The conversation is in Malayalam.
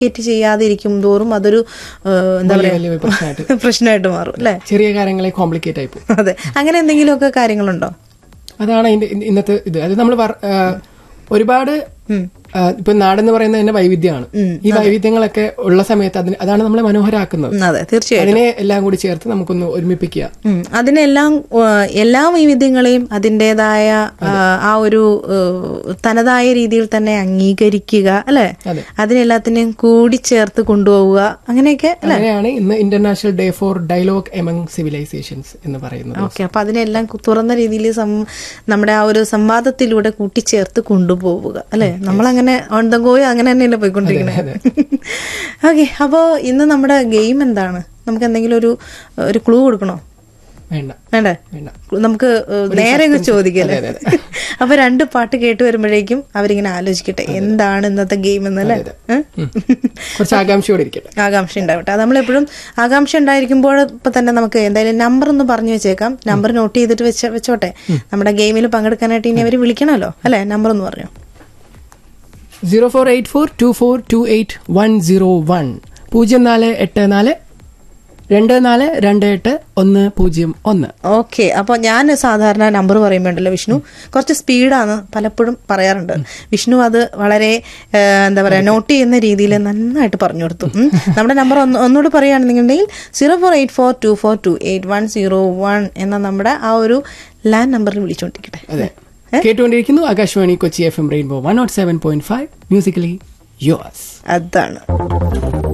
കമ്മ്യൂണിക്കേറ്റ് ചെയ്യാതെ ഇരിക്കും തോറും അതൊരു ഏഹ്, എന്താ വലിയ പറയാ വലിയ പ്രശ്നമായിട്ട് പ്രശ്നമായിട്ട് മാറും അല്ലെ ചെറിയ കാര്യങ്ങളെ കോംപ്ലിക്കേറ്റ് ആയി പോകും അതെ അങ്ങനെ എന്തെങ്കിലുമൊക്കെ കാര്യങ്ങളുണ്ടോ അതാണ് അതിന്റെ ഇന്ന- ഇന്നത്തെ ഇത് അത് നമ്മൾ ഒരുപാട് ആ, ഇപ്പൊ നാടെന്ന് പറയുന്നത് തന്നെ വൈവിധ്യമാണ് ഈ വൈവിധ്യങ്ങളൊക്കെ ഉള്ള സമയത്ത് അതിന് അതാണ് നമ്മളെ മനോഹരാക്കുന്നത് ഉം, അതെ തീർച്ചയായും അതിനെ എല്ലാം കൂടി ചേർത്ത് നമുക്കൊന്ന് ഒരുമിപ്പിക്കുക ഉം. അതിനെല്ലാം ഏഹ്, എല്ലാ വൈവിധ്യങ്ങളെയും അതിൻ്റെതായ ആ ഒരു ഏഹ്, തനതായ രീതിയിൽ തന്നെ അംഗീകരിക്കുക അല്ലെ അതെ. അതിനെല്ലാത്തിനെയും കൂടി ചേർത്ത് കൊണ്ടുപോവുക അങ്ങനെയൊക്കെ അങ്ങനെയാണ് ഇന്ന് international day for dialogue among civilisations എന്ന് പറയുന്നത് ഓക്കെ അപ്പൊ അതിനെല്ലാം കു- തുറന്ന രീതിയിൽ സം- നമ്മുടെ ആ ഒരു സംവാദത്തിലൂടെ കൂട്ടിച്ചേർത്ത് കൊണ്ടുപോവുക അല്ലെ നമ്മളങ്ങനെ ഓൺ ദ ഗോയോ അങ്ങനെ തന്നെയല്ലേ പോയിക്കൊണ്ടിരിക്കുന്നത് ഓക്കെ അപ്പോ ഇന്ന് നമ്മുടെ ഗെയിം എന്താണ് നമുക്ക് എന്തെങ്കിലും ഒരു ഒരു ക്ലൂ കൊടുക്കണോ വേണ്ട വേണ്ടേ വേണ്ട നമുക്ക് ഏഹ്, നേരെ അങ്ങ് ചോദിക്കല്ലേ അതെ, അതെ, അപ്പൊ രണ്ട് പാട്ട് കേട്ട് വരുമ്പോഴേക്കും അവരിങ്ങനെ ആലോചിക്കട്ടെ എന്താണ് ഇന്നത്തെ ഗെയിം എന്നല്ലേ ഏഹ്? ഉം. കുറച്ച് ആകാംക്ഷയോടെ ഇരിക്കട്ടെ ആകാംക്ഷ ഉണ്ടാവട്ടെ അത് നമ്മളെപ്പോഴും ആകാംക്ഷ ഉണ്ടായിരിക്കുമ്പോൾ ഇപ്പൊ തന്നെ നമുക്ക് എന്തായാലും നമ്പർ ഒന്ന് പറഞ്ഞു വെച്ചേക്കാം നമ്പർ നോട്ട് ചെയ്തിട്ട് വെച്ച വെച്ചോട്ടെ നമ്മുടെ ഗെയിമിൽ പങ്കെടുക്കാനായിട്ട് ഇനി അവർ വിളിക്കണമല്ലോ അല്ലെ നമ്പർ ഒന്ന് പറഞ്ഞു zero four eight four two four two eight one zero one പൂജ്യം നാല് എട്ട് നാല് രണ്ട് നാല് രണ്ട് എട്ട് ഒന്ന് പൂജ്യം ഒന്ന് ഓക്കെ അപ്പോൾ ഞാൻ സാധാരണ നമ്പർ പറയുമ്പോണ്ടല്ലോ വിഷ്ണു കുറച്ച് സ്പീഡാണ് പലപ്പോഴും പറയാറുണ്ട് വിഷ്ണു അത് വളരെ ഏഹ്, എന്താ പറയാ നോട്ട് ചെയ്യുന്ന രീതിയിൽ നന്നായിട്ട് പറഞ്ഞു കൊടുത്തു ഉം. നമ്മുടെ നമ്പർ ഒന്ന് ഒന്നുകൂടി പറയുകയാണെന്നുണ്ടെങ്കിൽ zero four eight four two four two eight one zero one എന്ന നമ്മുടെ ആ ഒരു ലാൻഡ് നമ്പറിൽ വിളിച്ചുകൊണ്ടിരിക്കട്ടെ അതെ കേട്ടുകൊണ്ടിരിക്കുന്നു Akashvani Kochi F M rainbow one nought seven point five musically yours അതാണ്